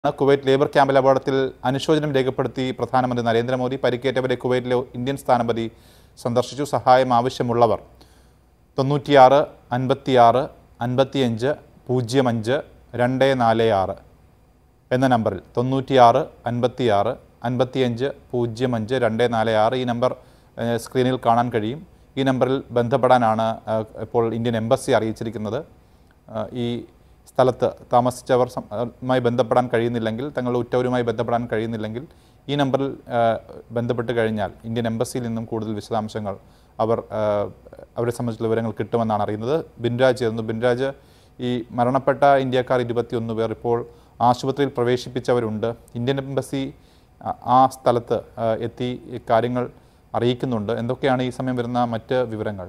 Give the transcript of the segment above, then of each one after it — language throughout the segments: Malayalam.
കുവൈറ്റ് ലേബർ ക്യാമ്പിലെ അപകടത്തിൽ അനുശോചനം രേഖപ്പെടുത്തി പ്രധാനമന്ത്രി നരേന്ദ്രമോദി പരിക്കേറ്റവരെ കുവൈറ്റിലെ ഇന്ത്യൻ സ്ഥാനപതി സന്ദർശിച്ചു സഹായം ആവശ്യമുള്ളവർ തൊണ്ണൂറ്റിയാറ് അൻപത്തിയാറ് അൻപത്തിയഞ്ച് പൂജ്യം അഞ്ച് രണ്ട് നാല് ആറ് എന്ന നമ്പറിൽ തൊണ്ണൂറ്റിയാറ് അൻപത്തിയാറ് അൻപത്തിയഞ്ച് പൂജ്യം അഞ്ച് രണ്ട് നാല് ആറ് ഈ നമ്പർ ഏഹ്, സ്ക്രീനിൽ കാണാൻ കഴിയും ഈ നമ്പറിൽ ബന്ധപ്പെടാനാണ് ഏഹ്, ഇപ്പോൾ ഇന്ത്യൻ എംബസി അറിയിച്ചിരിക്കുന്നത് ഏഹ്, ഈ സ്ഥലത്ത് താമസിച്ചവർ സം- ഏഹ്, മായി ബന്ധപ്പെടാൻ കഴിയുന്നില്ലെങ്കിൽ തങ്ങളുടെ ഉറ്റവരുമായി ബന്ധപ്പെടാൻ കഴിയുന്നില്ലെങ്കിൽ ഈ നമ്പറിൽ ഏഹ്, ബന്ധപ്പെട്ട് കഴിഞ്ഞാൽ ഇന്ത്യൻ എംബസിയിൽ നിന്നും കൂടുതൽ വിശദാംശങ്ങൾ അവർ ഏഹ്, അവരെ സംബന്ധിച്ചുള്ള വിവരങ്ങൾ കിട്ടുമെന്നാണ് അറിയുന്നത് ബിൻരാജ് ചേർന്നു ബിൻരാജ് ഈ മരണപ്പെട്ട ഇന്ത്യക്കാർ ഇരുപത്തിയൊന്ന് പേർ ഇപ്പോൾ ആശുപത്രിയിൽ പ്രവേശിപ്പിച്ചവരുണ്ട് ഇന്ത്യൻ എംബസി ആ- ആ സ്ഥലത്ത് ആ, എത്തി ഈ കാര്യങ്ങൾ അറിയിക്കുന്നുണ്ട് എന്തൊക്കെയാണ് ഈ സമയം വരുന്ന മറ്റ് വിവരങ്ങൾ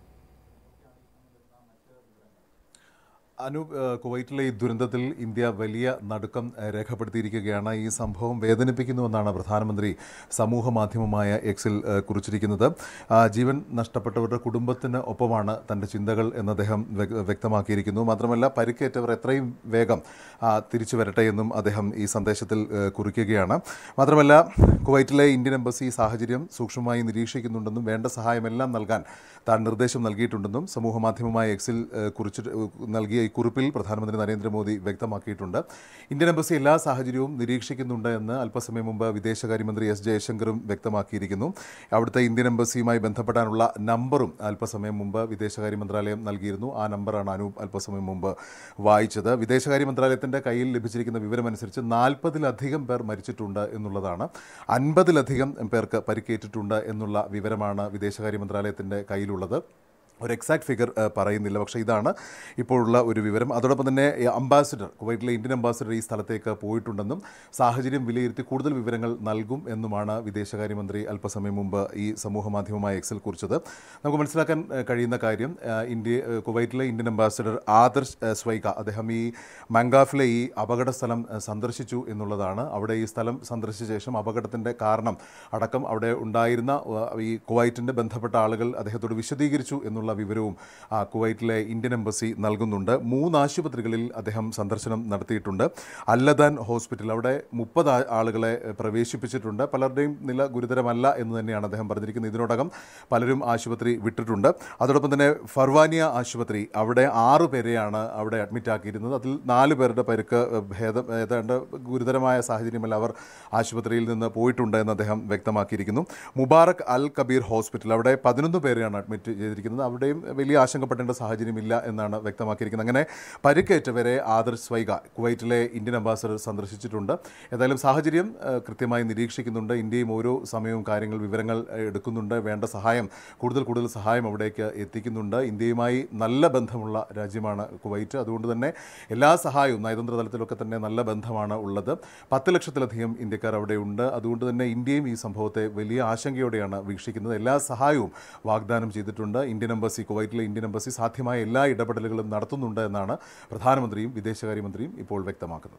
അനൂപ് ഏഹ് കുവൈറ്റിലെ ഈ ദുരന്തത്തിൽ ഇന്ത്യ വലിയ നടുക്കം ഏഹ് രേഖപ്പെടുത്തിയിരിക്കുകയാണ് ഈ സംഭവം വേദനിപ്പിക്കുന്നുവെന്നാണ് പ്രധാനമന്ത്രി സമൂഹ മാധ്യമമായ എക്സിൽ ഏഹ് കുറിച്ചിരിക്കുന്നത് ആ, ജീവൻ നഷ്ടപ്പെട്ടവരുടെ കുടുംബത്തിന് ഒപ്പമാണ് തൻ്റെ ചിന്തകൾ എന്ന് അദ്ദേഹം വ്യക്- വ്യക്തമാക്കിയിരിക്കുന്നു മാത്രമല്ല പരിക്കേറ്റവർ എത്രയും വേഗം ആ, തിരിച്ചു വരട്ടെ എന്നും അദ്ദേഹം ഈ സന്ദേശത്തിൽ ഏഹ് കുറിക്കുകയാണ് മാത്രമല്ല കുവൈറ്റിലെ ഇന്ത്യൻ എംബസി സാഹചര്യം സൂക്ഷ്മമായി നിരീക്ഷിക്കുന്നുണ്ടെന്നും വേണ്ട സഹായമെല്ലാം നൽകാൻ താൻ നിർദ്ദേശം നൽകിയിട്ടുണ്ടെന്നും സമൂഹ മാധ്യമമായ എക്സിൽ ഏഹ്, കുറിച്ചിട്ട് ഏഹ്, നൽകിയ ഈ കുറിപ്പിൽ പ്രധാനമന്ത്രി നരേന്ദ്രമോദി വ്യക്തമാക്കിയിട്ടുണ്ട് ഇന്ത്യൻ എംബസി എല്ലാ സാഹചര്യവും നിരീക്ഷിക്കുന്നുണ്ട് എന്ന് അല്പസമയം മുമ്പ് വിദേശകാര്യമന്ത്രി എസ് ജയശങ്കറും വ്യക്തമാക്കിയിരിക്കുന്നു അവിടുത്തെ ഇന്ത്യൻ എംബസിയുമായി ബന്ധപ്പെടാനുള്ള നമ്പറും അല്പസമയം മുമ്പ് വിദേശകാര്യ മന്ത്രാലയം നൽകിയിരുന്നു ആ നമ്പറാണ് അനൂപ് അല്പസമയം മുമ്പ് വായിച്ചത് വിദേശകാര്യ മന്ത്രാലയത്തിൻ്റെ കയ്യിൽ ലഭിച്ചിരിക്കുന്ന വിവരമനുസരിച്ച് നാൽപ്പതിലധികം പേർ മരിച്ചിട്ടുണ്ട് എന്നുള്ളതാണ് അൻപതിലധികം പേർക്ക് പരിക്കേറ്റിട്ടുണ്ട് എന്നുള്ള വിവരമാണ് വിദേശകാര്യ മന്ത്രാലയത്തിൻ്റെ കയ്യിലുള്ളത് ഒരു എക്സാക്ട് ഫിഗർ ഏഹ്, പറയുന്നില്ല പക്ഷേ ഇതാണ് ഇപ്പോഴുള്ള ഒരു വിവരം അതോടൊപ്പം തന്നെ ഈ അംബാസിഡർ കുവൈറ്റിലെ ഇന്ത്യൻ അംബാസിഡർ ഈ സ്ഥലത്തേക്ക് പോയിട്ടുണ്ടെന്നും സാഹചര്യം വിലയിരുത്തി കൂടുതൽ വിവരങ്ങൾ നൽകും എന്നുമാണ് വിദേശകാര്യമന്ത്രി അല്പസമയം മുമ്പ് ഈ സമൂഹ മാധ്യമമായ എക്സിൽ കുറിച്ചത് നമുക്ക് മനസ്സിലാക്കാൻ ഏഹ്, കഴിയുന്ന കാര്യം ഏഹ്, ഇന്ത്യ ഏഹ്, കുവൈറ്റിലെ ഇന്ത്യൻ അംബാസിഡർ ആദർശ് ഏഹ്, സ്വൈക അദ്ദേഹം ഈ മംഗാഫിലെ ഈ അപകട സ്ഥലം ഏഹ്, സന്ദർശിച്ചു എന്നുള്ളതാണ് അവിടെ ഈ സ്ഥലം സന്ദർശിച്ച ശേഷം അപകടത്തിൻ്റെ കാരണം അടക്കം അവിടെ ഉണ്ടായിരുന്ന ഏഹ്, ഈ കുവൈറ്റിൻ്റെ ബന്ധപ്പെട്ട ആളുകൾ അദ്ദേഹത്തോട് വിശദീകരിച്ചു എന്നുള്ള വിവരവും ആ, കുവൈറ്റിലെ ഇന്ത്യൻ എംബസി നൽകുന്നുണ്ട് മൂന്ന് ആശുപത്രികളിൽ അദ്ദേഹം സന്ദർശനം നടത്തിയിട്ടുണ്ട് അല്ലദാൻ ഹോസ്പിറ്റൽ അവിടെ മുപ്പത് ആളുകളെ ഏഹ്, പ്രവേശിപ്പിച്ചിട്ടുണ്ട് പലരുടെയും നില ഗുരുതരമല്ല എന്ന് തന്നെയാണ് അദ്ദേഹം പറഞ്ഞിരിക്കുന്നത് ഇതിനോടകം പലരും ആശുപത്രി വിട്ടിട്ടുണ്ട് അതോടൊപ്പം തന്നെ ഫർവാനിയ ആശുപത്രി അവിടെ ആറ് പേരെയാണ് അവിടെ അഡ്മിറ്റ് ആക്കിയിരുന്നത് അതിൽ നാല് പേരുടെ പരിക്ക് ഏഹ്, ഭേദം ഏതാണ്ട് ഗുരുതരമായ സാഹചര്യമല്ല അവർ ആശുപത്രിയിൽ നിന്ന് പോയിട്ടുണ്ട് എന്ന് അദ്ദേഹം വ്യക്തമാക്കിയിരിക്കുന്നു മുബാറക് അൽ കബീർ ഹോസ്പിറ്റൽ അവിടെ പതിനൊന്ന് പേരെയാണ് അഡ്മിറ്റ് ചെയ്തിരിക്കുന്നത് അവിടെയും വലിയ ആശങ്കപ്പെടേണ്ട സാഹചര്യമില്ല എന്നാണ് വ്യക്തമാക്കിയിരിക്കുന്നത് അങ്ങനെ പരിക്കേറ്റവരെ ആദർശ് സ്വൈക കുവൈറ്റിലെ ഇന്ത്യൻ അംബാസഡർ സന്ദർശിച്ചിട്ടുണ്ട് ഏതായാലും സാഹചര്യം ഏഹ്, കൃത്യമായി നിരീക്ഷിക്കുന്നുണ്ട് ഇന്ത്യയും ഓരോ സമയവും കാര്യങ്ങൾ വിവരങ്ങൾ ഏഹ്, എടുക്കുന്നുണ്ട് വേണ്ട സഹായം കൂടുതൽ കൂടുതൽ സഹായം അവിടേക്ക് എത്തിക്കുന്നുണ്ട് ഇന്ത്യയുമായി നല്ല ബന്ധമുള്ള രാജ്യമാണ് കുവൈറ്റ് അതുകൊണ്ട് തന്നെ എല്ലാ സഹായവും നയതന്ത്ര തലത്തിലൊക്കെ തന്നെ നല്ല ബന്ധമാണ് ഉള്ളത് പത്ത് ലക്ഷത്തിലധികം ഇന്ത്യക്കാർ അവിടെ ഉണ്ട് അതുകൊണ്ട് തന്നെ ഇന്ത്യയും ഈ സംഭവത്തെ വലിയ ആശങ്കയോടെയാണ് വീക്ഷിക്കുന്നത് എല്ലാ സഹായവും വാഗ്ദാനം ചെയ്തിട്ടുണ്ട് ഇന്ത്യൻ എംബസി കുവൈറ്റിലെ ഇന്ത്യൻ എംബസി സാധ്യമായ എല്ലാ ഇടപെടലുകളും നടത്തുന്നുണ്ട് എന്നാണ് പ്രധാനമന്ത്രിയും വിദേശകാര്യമന്ത്രിയും ഇപ്പോൾ വ്യക്തമാക്കുന്നത്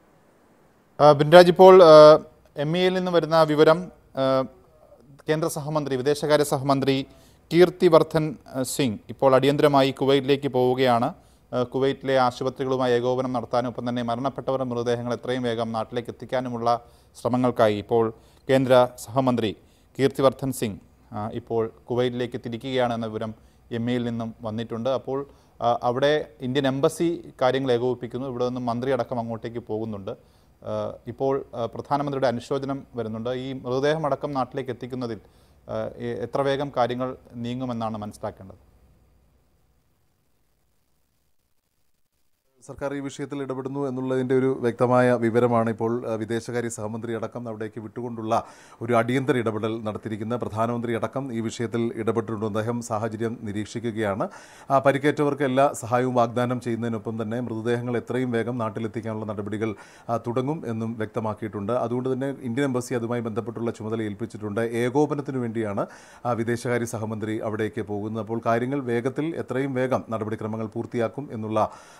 ആ, ബിൻരാജ് ഇപ്പോൾ എം ഇയിൽ നിന്ന് വരുന്ന വിവരം ആ, കേന്ദ്ര സഹമന്ത്രി വിദേശകാര്യ സഹമന്ത്രി കീർത്തിവർദ്ധൻ ആ, സിംഗ് ഇപ്പോൾ അടിയന്തരമായി കുവൈറ്റിലേക്ക് പോവുകയാണ് ആ, കുവൈറ്റിലെ ആശുപത്രികളുമായി ഏകോപനം നടത്താനും ഒപ്പം തന്നെ മരണപ്പെട്ടവരുടെ മൃതദേഹങ്ങൾ എത്രയും വേഗം നാട്ടിലേക്ക് എത്തിക്കാനുമുള്ള ശ്രമങ്ങൾക്കായി ഇപ്പോൾ കേന്ദ്ര സഹമന്ത്രി കീർത്തിവർദ്ധൻ സിംഗ് ആ, ഇപ്പോൾ കുവൈറ്റിലേക്ക് തിരിക്കുകയാണ് എന്ന വിവരം എം എയിൽ നിന്നും വന്നിട്ടുണ്ട് അപ്പോൾ ആ, അവിടെ ഇന്ത്യൻ എംബസി കാര്യങ്ങൾ ഏകോപിപ്പിക്കുന്നു ഇവിടെ നിന്നും മന്ത്രി അടക്കം അങ്ങോട്ടേക്ക് പോകുന്നുണ്ട് ആ, ഇപ്പോൾ ആ, പ്രധാനമന്ത്രിയുടെ അനുശോചനം വരുന്നുണ്ട് ഈ മൃതദേഹം അടക്കം നാട്ടിലേക്ക് എത്തിക്കുന്നതിൽ ആ, എ- എത്ര വേഗം കാര്യങ്ങൾ നീങ്ങുമെന്നാണ് മനസ്സിലാക്കേണ്ടത് സർക്കാർ ഈ വിഷയത്തിൽ ഇടപെടുന്നു എന്നുള്ളതിൻ്റെ ഒരു വ്യക്തമായ വിവരമാണ് ഇപ്പോൾ അഹ്, വിദേശകാര്യ സഹമന്ത്രി അടക്കം അവിടേക്ക് വിട്ടുകൊണ്ടുള്ള ഒരു അടിയന്തര ഇടപെടൽ നടത്തിയിരിക്കുന്ന പ്രധാനമന്ത്രി അടക്കം ഈ വിഷയത്തിൽ ഇടപെട്ടിട്ടുണ്ട് അദ്ദേഹം സാഹചര്യം നിരീക്ഷിക്കുകയാണ് ആ, പരിക്കേറ്റവർക്ക് എല്ലാ സഹായവും വാഗ്ദാനം ചെയ്യുന്നതിനൊപ്പം തന്നെ മൃതദേഹങ്ങൾ എത്രയും വേഗം നാട്ടിലെത്തിക്കാനുള്ള നടപടികൾ ആ, തുടങ്ങും എന്നും വ്യക്തമാക്കിയിട്ടുണ്ട് അതുകൊണ്ട് തന്നെ ഇന്ത്യൻ എംബസി അതുമായി ബന്ധപ്പെട്ടുള്ള ചുമതല ഏൽപ്പിച്ചിട്ടുണ്ട് ഏകോപനത്തിന് വേണ്ടിയാണ് ആ, വിദേശകാര്യ സഹമന്ത്രി അവിടേക്ക് പോകുന്നത് അപ്പോൾ കാര്യങ്ങൾ വേഗത്തിൽ എത്രയും വേഗം നടപടിക്രമങ്ങൾ പൂർത്തിയാക്കും എന്നുള്ള ആ, ആ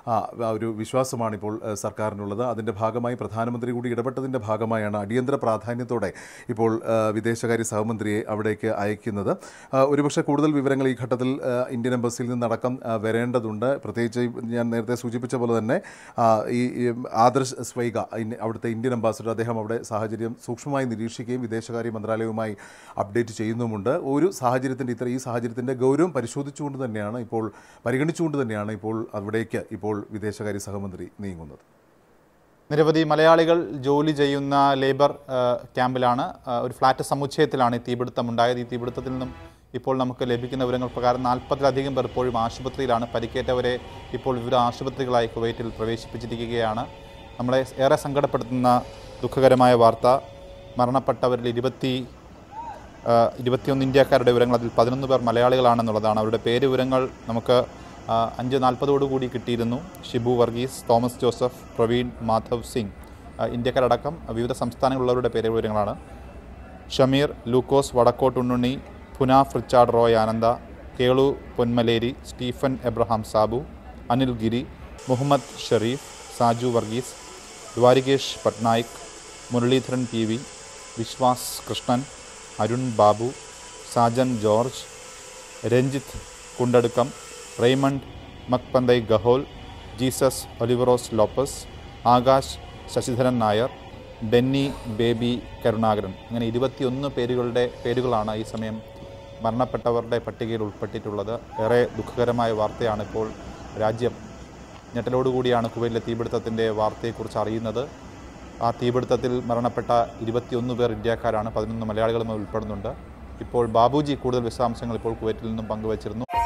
ഒരു വിശ്വാസമാണ് ഇപ്പോൾ ആ, സർക്കാരിനുള്ളത് അതിൻ്റെ ഭാഗമായി പ്രധാനമന്ത്രി കൂടി ഇടപെട്ടതിൻ്റെ ഭാഗമായാണ് അടിയന്തര പ്രാധാന്യത്തോടെ ഇപ്പോൾ ആ, വിദേശകാര്യ സഹമന്ത്രിയെ അവിടേക്ക് അയക്കുന്നത് ആ, ഒരുപക്ഷെ കൂടുതൽ വിവരങ്ങൾ ഈ ഘട്ടത്തിൽ ആ, ഇന്ത്യൻ എംബസിയിൽ നിന്നടക്കം ആ, വരേണ്ടതുണ്ട് പ്രത്യേകിച്ച് ഈ ഞാൻ നേരത്തെ സൂചിപ്പിച്ച പോലെ തന്നെ ആ, ഈ ഈ ആദർശ് സ്വൈഗ ഇൻ- അവിടുത്തെ ഇന്ത്യൻ അംബാസഡർ അദ്ദേഹം അവിടെ സാഹചര്യം സൂക്ഷ്മമായി നിരീക്ഷിക്കുകയും വിദേശകാര്യ മന്ത്രാലയവുമായി അപ്ഡേറ്റ് ചെയ്യുന്നുമുണ്ട് ഒരു സാഹചര്യത്തിൻ്റെ ഇത്ര ഈ സാഹചര്യത്തിൻ്റെ ഗൗരവം പരിശോധിച്ചുകൊണ്ട് തന്നെയാണ് ഇപ്പോൾ പരിഗണിച്ചുകൊണ്ട് തന്നെയാണ് ഇപ്പോൾ അവിടേക്ക് ഇപ്പോൾ വിദേശകാര്യ സഹമന്ത്രി നീങ്ങുന്നത് നിരവധി മലയാളികൾ ജോലി ചെയ്യുന്ന ലേബർ ആ, ക്യാമ്പിലാണ് ആ, ഒരു ഫ്ലാറ്റ് സമുച്ചയത്തിലാണ് ഈ തീപിടുത്തം ഉണ്ടായത് ഈ തീപിടുത്തത്തിൽ നിന്നും ഇപ്പോൾ നമുക്ക് ലഭിക്കുന്ന വിവരങ്ങൾ പ്രകാരം നാൽപ്പതിലധികം പേർ ഇപ്പോഴും ആശുപത്രിയിലാണ് പരിക്കേറ്റവരെ ഇപ്പോൾ വിവിധ ആശുപത്രികളായി കുവൈറ്റിൽ പ്രവേശിപ്പിച്ചിരിക്കുകയാണ് നമ്മളെ ഏറെ സങ്കടപ്പെടുത്തുന്ന ദുഃഖകരമായ വാർത്ത മരണപ്പെട്ടവരിൽ ഇരുപത്തി ആ, ഇരുപത്തിയൊന്ന് ഇന്ത്യക്കാരുടെ വിവരങ്ങൾ അതിൽ പതിനൊന്ന് പേർ മലയാളികളാണെന്നുള്ളതാണ് അവരുടെ പേര് വിവരങ്ങൾ നമുക്ക് ആ, അഞ്ച് നാൽപ്പതോടുകൂടി കിട്ടിയിരുന്നു ഷിബു വർഗീസ് തോമസ് ജോസഫ് പ്രവീൺ മാധവ് സിംഗ് ആ, ഇന്ത്യക്കാരടക്കം വിവിധ സംസ്ഥാനങ്ങളിലുള്ളവരുടെ പേര് വിവരങ്ങളാണ് ഷമീർ ലൂക്കോസ് വടക്കോട്ടുണ്ണുണ്ണി പുനാഫ് Richard Roy Ananda Kelu Ponmaleri Stephen Abraham Sabu Anil Giri Muhammad Shareef Saju Varghese Dwarikesh Patnaik Muraleedharan P V Vishwas Krishnan Arun Babu Sajan George Ranjith Kundadukkam Raymond Magpantay Gahol Jesus Oliveros Lopez Akash Sasidharan Nair Denny Baby Karunakaran അങ്ങനെ ഇരുപത്തിയൊന്ന് പേരുകളുടെ പേരുകളാണ് ഈ സമയം മരണപ്പെട്ടവരുടെ പട്ടികയിൽ ഉൾപ്പെട്ടിട്ടുള്ളത് ഏറെ ദുഃഖകരമായ വാർത്തയാണ് ഇപ്പോൾ രാജ്യം ഞെട്ടലോടുകൂടിയാണ് കുവൈറ്റിലെ തീപിടുത്തത്തിൻ്റെ വാർത്തയെക്കുറിച്ച് അറിയുന്നത് ആ തീപിടുത്തത്തിൽ മരണപ്പെട്ട ഇരുപത്തിയൊന്ന് പേർ ഇന്ത്യക്കാരാണ് പതിനൊന്ന് മലയാളികളും അതിൽ ഉൾപ്പെടുന്നുണ്ട് ഇപ്പോൾ ബാബുജി കൂടുതൽ വിശദാംശങ്ങൾ ഇപ്പോൾ കുവൈറ്റിൽ നിന്നും പങ്കുവച്ചിരുന്നു